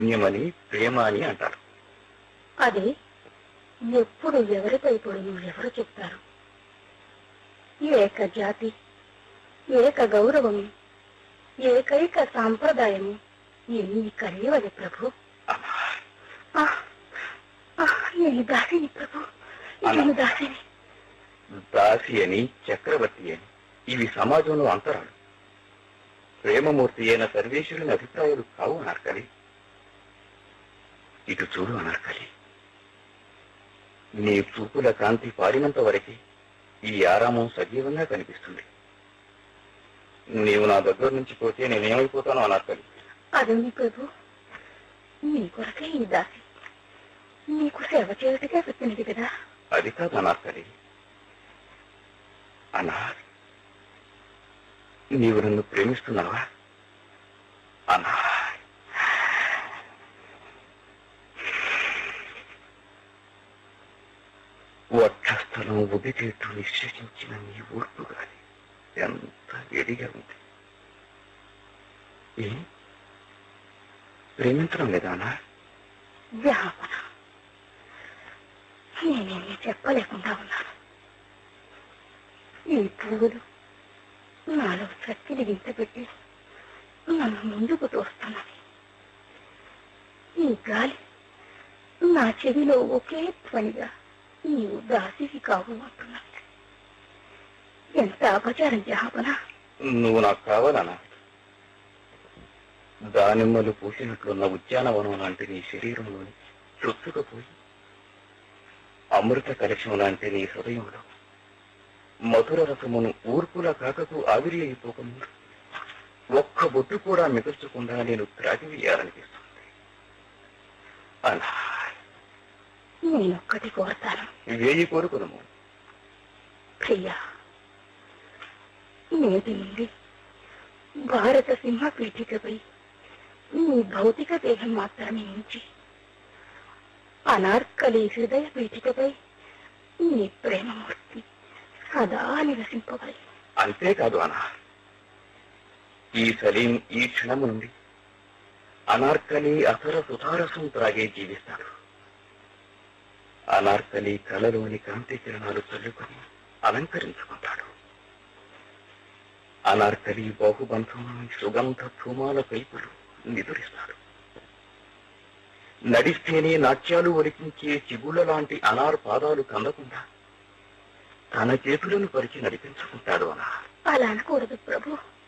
పుణ్యమని ప్రేమ అని అంటారు అది ఎప్పుడు ఎవరిపై పడును ఎవరు చెప్తారు ఏక జాతి ఏక గౌరవము ఏకైక సాంప్రదాయము ఎన్ని కలియవది ప్రభు అమ్మా, ఆ, ఆ, నేను దాసిని ప్రభు నేను దాసిని దాసి అని చక్రవర్తి అని ఇవి సమాజంలో అంతరాలు ప్రేమమూర్తి అయిన సర్వేశ్వరుని అభిప్రాయాలు కావు అనార్కలి ఇటు చూడు అనార్కలి నీ చూపుల కాంతి పారినంత వరకు ఈ ఆరామం సజీవంగా కనిపిస్తుంది నీవు నా దగ్గర నుంచి పోతే నేనేమైపోతానో అనార్కలి అదేమి ప్రభు నీ కొరకే ఈ దాసి నీకు సేవ చేయటగా పెట్టినది కదా అది కాదు అనార్కలి అనార్ నీవు నన్ను ప్రేమిస్తున్నావా అనార్ వక్షస్థలం ఉదితేట్టు నిశ్చయించిన నీ ఊర్పు గాని ఎంత వేడిగా ఉంది ఏ ప్రేమించడం లేదా అనార్ జాపన నేనేమి చెప్పలేకుండా ఉన్నాను ఈ పువ్వులు నాలో శక్తిని గింతపెట్టి నన్ను ముందుకు తోస్తున్నది ఈ గాలి నా చెవిలో ఒకే ధ్వనిగా నీవు దాసికి కావు అంటున్నది ఎంత అపచారం జాపన నువ్వు నాకు కావాలనా దానిమ్మలు పూసినట్లున్న ఉద్యానవనం లాంటి నీ శరీరంలోని చొచ్చుకుపోయి అమృత కలశం లాంటి నీ హృదయంలో మధుర రసమును ఊర్పుల కాకకు ఆవిరి అయిపోకముందు ఒక్క బొట్టు కూడా మిగల్చకుండా నేను త్రాగివేయాలనిపిస్తుంది అలా నేనొక్కటి కోరతాను వేయి కోరుకుదము ప్రియా నేటి నుండి భారత సింహ పీఠికపై నీ భౌతిక దేహం మాత్రమే ఉంచి అనార్కలి హృదయ పీఠికపై నీ ప్రేమమూర్తి సదా నివసింపవాలి అంతేకాదు అనా ఈ సలీం ఈ క్షణము నుండి అనార్కలి అసర సుధారసం త్రాగే జీవిస్తాడు అనార్కలి కలలోని కాంతి కిరణాలు చల్లుకొని అలంకరించుకుంటాడు అనార్కలి బాహుబంధంలోని సుగంధ ధూమాల పైపులు నిదురిస్తాడు నడిస్తేనే నాట్యాలు ఒలికించే చిగుళ్ళ లాంటి అనార్ పాదాలు కందకుండా తన చేతులను పరిచి నడిపించుకుంటాడు అనార్ అలా అనకూడదు ప్రభు